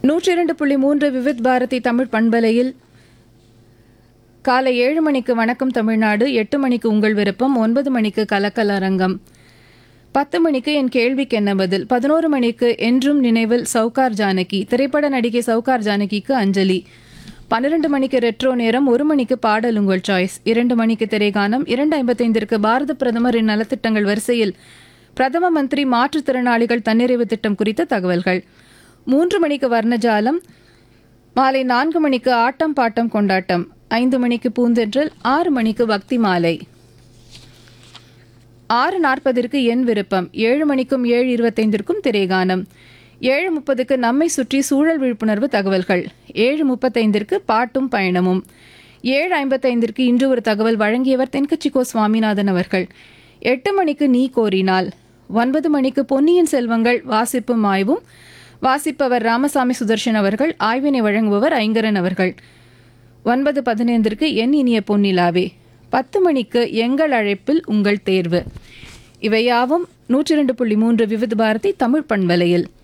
நூற்றி இரண்டு புள்ளி மூன்று விவித் பாரதி தமிழ் பண்பலையில் காலை ஏழு மணிக்கு வணக்கம் தமிழ்நாடு எட்டு மணிக்கு உங்கள் விருப்பம் ஒன்பது மணிக்கு கலக்கல் அரங்கம் பத்து மணிக்கு என் கேள்விக்கு என்ன பதில் பதினோரு மணிக்கு என்றும் நினைவில் சவுகார் ஜானகி திரைப்பட நடிகை சவுகார் ஜானகிக்கு அஞ்சலி பன்னிரண்டு மணிக்கு ரெட்ரோ நேரம் ஒரு மணிக்கு பாடல் உங்கள் சாய்ஸ் இரண்டு மணிக்கு திரைகானம் இரண்டு ஐம்பத்தைந்திற்கு பாரத பிரதமரின் நலத்திட்டங்கள் வரிசையில் பிரதம மந்திரி மாற்றுத்திறனாளிகள் தன்னிறைவு திட்டம் குறித்த தகவல்கள் மூன்று மணிக்கு வர்ணஜாலம் மாலை நான்கு மணிக்கு ஆட்டம் பாட்டம் கொண்டாட்டம் ஐந்து மணிக்கு பூந்தென்றல் ஆறு மணிக்கு பக்தி மாலை ஆறு நாற்பதிற்கு என் விருப்பம் ஏழு மணிக்கும் ஏழு இருபத்தைந்திற்கும் திரைகானம் ஏழு முப்பதுக்கு நம்மை சுற்றி சூழல் விழிப்புணர்வு தகவல்கள் ஏழு முப்பத்தைந்திற்கு பாட்டும் பயணமும் ஏழு ஐம்பத்தைந்திற்கு இன்று ஒரு தகவல் வழங்கியவர் தென்கட்சிக்கோ சுவாமிநாதன் அவர்கள் எட்டு மணிக்கு நீ கோரினால் ஒன்பது மணிக்கு பொன்னியின் செல்வங்கள் வாசிப்பும் ஆய்வும் வாசிப்பவர் ராமசாமி சுதர்ஷன் அவர்கள் ஆய்வினை வழங்குபவர் ஐங்கரன் அவர்கள் ஒன்பது பதினைந்திற்கு என் இனிய பொன்னிலாவே பத்து மணிக்கு எங்கள் அழைப்பில் உங்கள் தேர்வு இவையாவும் நூற்றி இரண்டு புள்ளி மூன்று விவித பாரதி தமிழ் பண்பலையில்